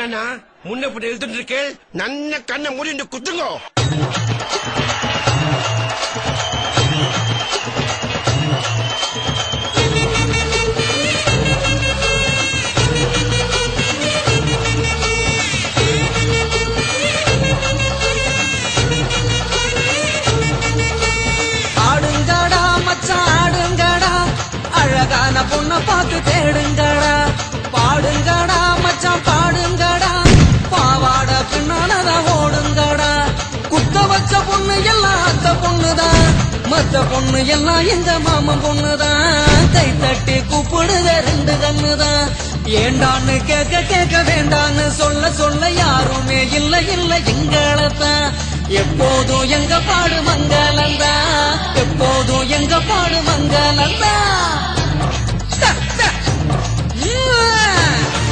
என்னன்னா முன்ன இப்படி எழுத்துட்டு இருக்கேன் நன்ன கண்ணை மூடிட்டு குத்துங்கோ ஆடுங்கடா மச்சான் ஆடுங்கடா அழகான பொண்ண பார்த்து தேடுங்கடா பாடுங்கடா மச்சான் பாடுங்கடா பாவாட பின்னாலத ஓடுங்கடா குத்த வச்ச பொண்ணு எல்லாம் அத்த பொண்ணுதான் மத்த பொண்ணு எல்லாம் எங்க மாமன் பொண்ணுதான் கை தட்டி கூப்பிடுத ரெண்டு கண்ணுதான் ஏண்டான்னு கேட்க கேட்க வேண்டான்னு சொல்ல சொல்ல யாருமே இல்ல இல்ல எங்களத்தான் எப்போதும் எங்க பாடு மங்களந்தா எப்போதும் எங்க பாடு மங்களந்தா த, த. உம்.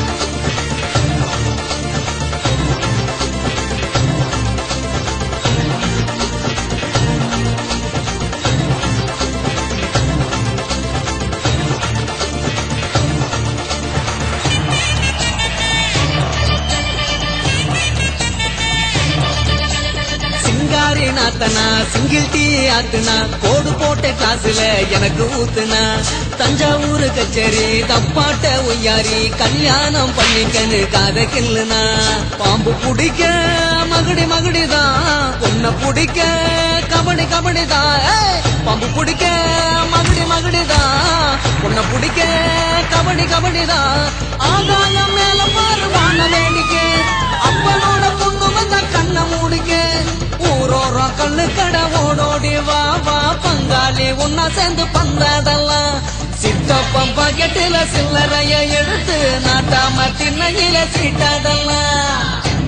சிங்காரி நாத்தனா சிங்கிள் டீ ஆத்துனா கோடு போட்ட கிளாஸ்ல எனக்கு ஊத்துனா தஞ்சாவூர் கச்சேரி தப்பாட்ட ஒய்யாரி கல்யாணம் பண்ணிக்கனு காத கில்லுனா பாம்பு பிடிக்க மகுடி மகுடிதான் பொண்ண பிடிக்க கபடி கபடிதான் ஏய், பாம்பு பிடிக்க மகுடி மகுடிதான் பொண்ண பிடிக்க கபடி கபடிதான் ஆகாயம் மேல பாரு வான வேடிக்கை அப்பனோட பொண்ணு வந்த கண்ண மூடிக்க ஊரோரம் கண்ணு கடை ஓடோடி வா வா பங்காளி உன்ன சேர்ந்து பந்தாடலாம் சித்தப்பம் பாக்கெட்டில சில்லறைய எடுத்து நாட்டாம திண்ணையில சீட்டாடலாம்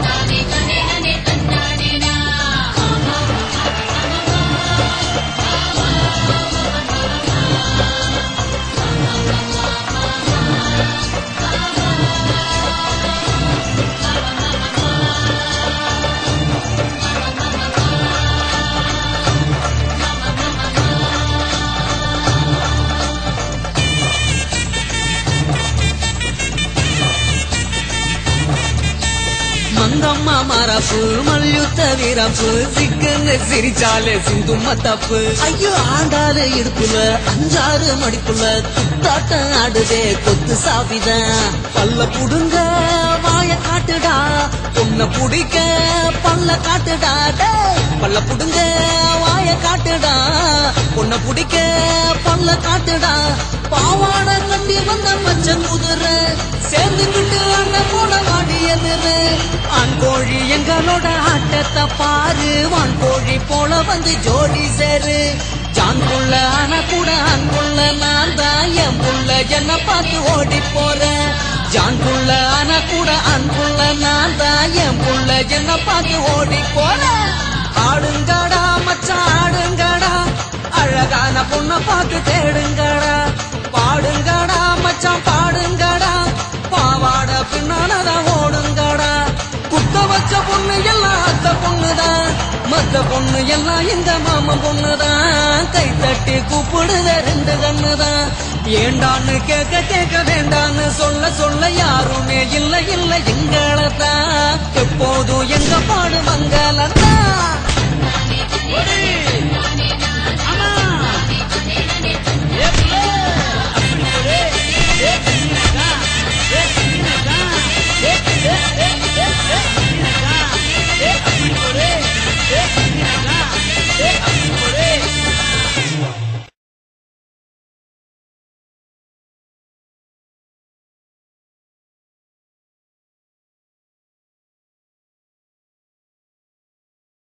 மங்கம்மா மரப்பு மல்யுத்த வீரப்பு சிக்குன்னு சிரிச்சாலே சிந்தும தப்பு ஐயோ ஆண்டாறு இடுப்புல அஞ்சாறு மடிப்புல குத்தாட்டம் ஆடுதே கொத்து சாவிதான் பல்ல புடுங்க வாய காட்டுடா பொண்ண புடிக்க பல்ல காட்டுடா டேய். பல்ல புடுங்க வாய காட்டுடா பொண்ண புடிக்க பல்ல காட்டுடா பாவாட கட்டி வந்த பச்சை குதிரை சேர்ந்துக்கிட்டு அண்ணன் கூட வாடி எதிரு ஆண் கோழி எங்களோட ஆட்டத்தை பாரு வான் கோழி போல வந்து ஜோடி சேரு ஜான் புள்ள ஆனா கூட அன்புள்ள நான் தான் என் புள்ள என்ன பார்த்து ஓடி போறேன் ஜான் புள்ள ஆனா கூட அன்புள்ள நான் தான் என் புள்ள என்ன பார்த்து ஓடி போறேன் ஆடுங்கடா மச்சான் ஆடுங்கடா அழகான பொண்ண பார்த்து தேடுங்கடா பாடுங்கடா மச்சான் பாடுங்கடா பாவாட பின்னாலதான் ஓடுங்கடா குத்த வச்ச பொண்ணு எல்லாம் அத்த பொண்ணுதான் மத்த பொண்ணு எல்லாம் இந்த மாமன் பொண்ணுதான் கை தட்டி கூப்பிடுத ரெண்டு கண்ணுதான் ஏண்டான்னு கேட்க கேட்க வேண்டான்னு சொல்ல சொல்ல யாருமே இல்ல இல்ல எங்களத்தான் எப்போதும் எங்க பாடு மங்களத்தான்